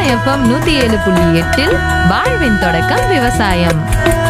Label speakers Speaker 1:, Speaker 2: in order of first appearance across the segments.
Speaker 1: FM நூத்தி ஏழு புள்ளி எட்டில் வாழ்வின் தொடக்கம் விவசாயம்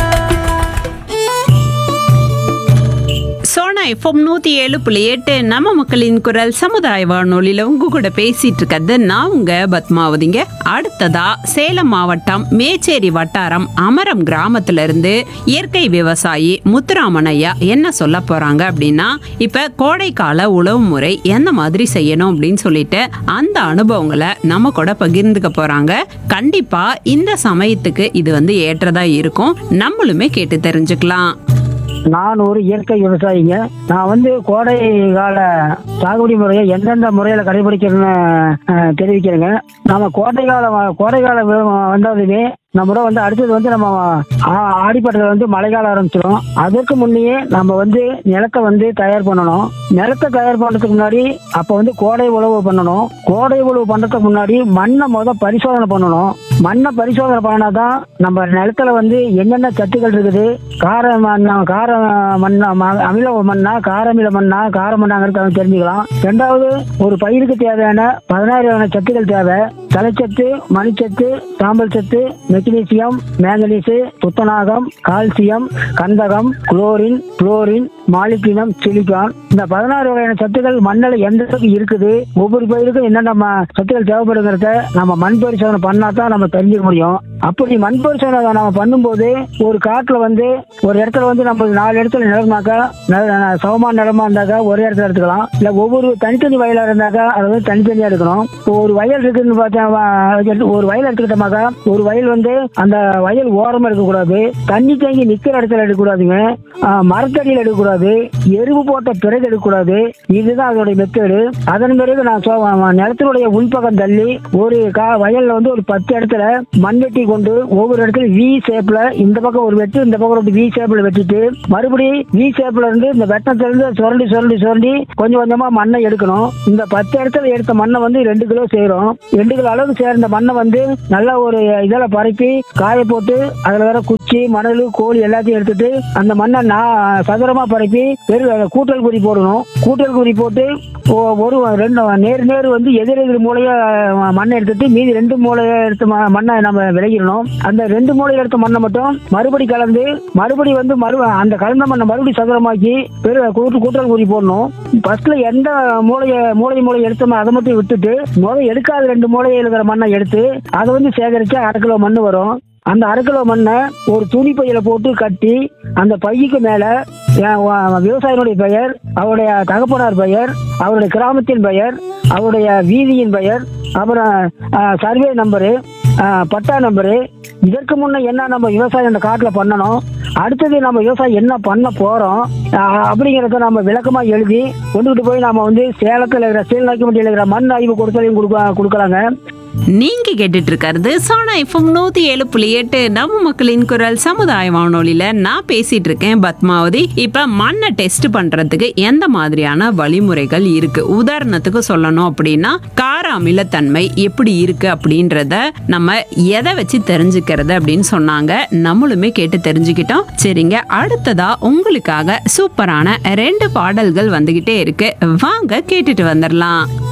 Speaker 2: சோனா எஃப்எம் நூத்தி ஏழு புள்ளி எட்டு நம்ம மக்களின் குரல் சமுதாய வானொலியில உங்க கூட பேசிட்டு இருக்கிறது நான் உங்க பத்மாவதிங்க அடுத்ததா சேலம் மாவட்டம் மேச்சேரி வட்டாரம் அமரம் கிராமத்துல இருந்து இயற்கை விவசாயி முத்துராமன் ஐயா என்ன சொல்ல போறாங்க அப்படின்னா இப்ப கோடைக்கால உழவு முறை எந்த மாதிரி செய்யணும் அப்படின்னு சொல்லிட்டு அந்த அனுபவங்களை நம்ம கூட பகிர்ந்துக்க போறாங்க கண்டிப்பா இந்த சமயத்துக்கு இது வந்து ஏற்றதா இருக்கும் நம்மளுமே கேட்டு தெரிஞ்சுக்கலாம்
Speaker 3: நான் ஒரு இயற்கை விவசாயிங்க நான் வந்து கோடை கால சாகுபடி முறையை எந்தெந்த முறையில் கடைபிடிக்கிறேன்னு அஹ், தெரிவிக்கிறேங்க நம்ம கோடை காலம் கோடை காலம் வந்ததுமே நம்ம வந்து அடுத்தது வந்து நம்ம ஆ- ஆடிப்பட்டத்தில் வந்து மழைக்காலம் ஆரம்பிச்சிடும் அதற்கு முன்னையே நம்ம வந்து நிலத்தை வந்து தயார் பண்ணணும் நிலத்தை தயார் பண்ணுறதுக்கு முன்னாடி அப்போ வந்து கோடை உழவு பண்ணணும் கோடை உழவு பண்ணுறதுக்கு முன்னாடி மண்ணை முத பரிசோதனை பண்ணணும் மண்ணை பரிசோதனை பண்ணாதான் நம்ம நிலத்துல வந்து என்னென்ன சத்துக்கள் இருக்குது கார மண்ணா கார மண்ணா ம- அமில மண்ணா காரமில மண்ணா கார மண்ணாங்கிறத நம்ம தெரிஞ்சுக்கலாம் ரெண்டாவது ஒரு பயிருக்கு தேவையான பதினாறு வகையான சத்துக்கள் தேவை தலைச்சத்து மணிச்சத்து சாம்பல் சத்து மெக்னீசியம் மேங்கனீசு துத்தநாகம் கால்சியம் கந்தகம் குளோரின் குளோரின் மாலிப்டினம் சிலிக்கான் இந்த பதினாறு வகையான சத்துக்கள் மண்ணில் எந்த அளவுக்கு இருக்குது ஒவ்வொரு பயிருக்கும் என்னென்ன ம- சத்துக்கள் தேவைப்படுங்கிறத நம்ம மண் பரிசோதனை பண்ணா தான் நம்ம தெரிஞ்சுக்க முடியும் அப்படி மண் பரிசோதனை நம்ம பண்ணும்போது ஒரு காட்டுல வந்து ஒரு இடத்துல வந்து நம்ம நாலு இடத்துல நிலம்னாக்கா ந- சமமான நிலமா இருந்தாக்கா ஒரே இடத்துல எடுத்துக்கலாம் இல்ல ஒவ்வொரு தனித்தனி வயலா இருந்தாக்கா அது வந்து தனித்தனியா எடுக்கணும் இப்போ ஒரு வயல் இருக்குன்னு பார்த்தா வ- ஒரு வயல் எடுத்துக்கிட்டோமாக்கா ஒரு வயல் வந்து அந்த வயல் ஓரமா இருக்கக்கூடாது தண்ணி தேங்கி நிக்கிற இடத்துல எடுக்கக்கூடாதுங்க ஆஹ், மரத்தடியில் எடுக்கக்கூடாது எருவு போட்ட பிறகு எடுக்கக்கூடாது இதுதான் அதோடைய மெத்தேடு அதன் பிறகு நான் சொ- நிலத்தினுடைய உள்பக்கம் தள்ளி ஒரு கா வயல்ல வந்து ஒரு பத்து இடத்துல மண்வெட்டி கொண்டு ஒவ்வொரு இடத்துல வி ஷேப்ல இந்த பக்கம் ஒரு வெட்டு இந்த பக்கம் ஒரு வி ஷேப்ல வெட்டிட்டு மறுபடி வி ஷேப்ல இருந்து இந்த வெட்டத்துல இருந்து சுரண்டி சுரண்டி சுரண்டி கொஞ்சம் கொஞ்சமா மண்ணை எடுக்கணும் இந்த பத்து இடத்துல எடுத்த மண்ணை வந்து ரெண்டு கிலோ சேரும் ரெண்டு கிலோ அளவு சேர்ந்த மண்ணை வந்து நல்லா ஒரு இதில் பரப்பி காய போட்டு அதுல வேற குச்சி மணல் கோழி எல்லாத்தையும் எடுத்துட்டு அந்த மண்ணை நான் சதுரமா பரப்பி வெறும் கூட்டல் குறி போடணும் கூட்டல் குறி போட்டு ஒ- ஒரு ரெண்டு நேர் நேர் வந்து எதிர் எதிர் மூலைய மண்ணை எடுத்துட்டு மீதி ரெண்டு மூலைய எடுத்த ம- மண்ணை நம்ம விளையிடணும் அந்த ரெண்டு மூலையில எடுத்த மண்ணை மட்டும் மறுபடி கலந்து மறுபடி வந்து மறு அந்த கலந்த மண்ணை மறுபடி சதுரமாக்கி பெரு கூட்டு கூட்டல் குறி போடணும் ஃபர்ஸ்ட்ல எந்த மூலைய மூளை மூளை எடுத்தோமோ அதை மட்டும் விட்டுட்டு முதல் எடுக்காத ரெண்டு மூலையில் இருக்கிற மண்ணை எடுத்து அதை வந்து சேகரிச்சா அரை கிலோ மண் வரும் அந்த அரை கிலோ மண்ணை ஒரு துணி பையில போட்டு கட்டி அந்த பையுக்கு மேல என் வ- விவசாயினுடைய பெயர் அவருடைய தகப்பனார் பெயர் அவருடைய கிராமத்தின் பெயர் அவருடைய வீதியின் பெயர் அப்புறம் சர்வே நம்பரு அஹ், பட்டா நம்பரு இதற்கு முன்ன என்ன நம்ம விவசாயம் அந்த காட்டில் பண்ணணும் அடுத்தது நம்ம விவசாயம் என்ன பண்ண போறோம் அஹ், அப்படிங்கிறத நம்ம விளக்கமா எழுதி கொண்டுகிட்டு போய் நாம வந்து சேலத்தில் இருக்கிற சேல் டாக்குமெண்ட்டில் இருக்கிற மண் ஆய்வு கொடுத்தலையும் கொடுக்க கொடுக்கலாங்க
Speaker 2: நீங்க கேட்டுட்டு இருக்கிறது சோனா எஃப்எம் நூத்தி ஏழு புள்ளி எட்டு நம்ம மக்களின் குரல் சமுதாய வானொலியில நான் பேசிட்டு இருக்கேன் பத்மாவதி இப்ப மண்ணை டெஸ்ட் பண்றதுக்கு எந்த மாதிரியான வழிமுறைகள் இருக்கு உதாரணத்துக்கு சொல்லணும் அப்படின்னா கார அமிலத்தன்மை எப்படி இருக்கு அப்படின்றத நம்ம எதை வச்சு தெரிஞ்சுக்கிறது அப்படின்னு சொன்னாங்க நம்மளுமே கேட்டு தெரிஞ்சுக்கிட்டோம் சரிங்க அடுத்ததா உங்களுக்காக சூப்பரான ரெண்டு பாடல்கள் வந்துகிட்டே இருக்கு வாங்க கேட்டுட்டு வந்துடலாம்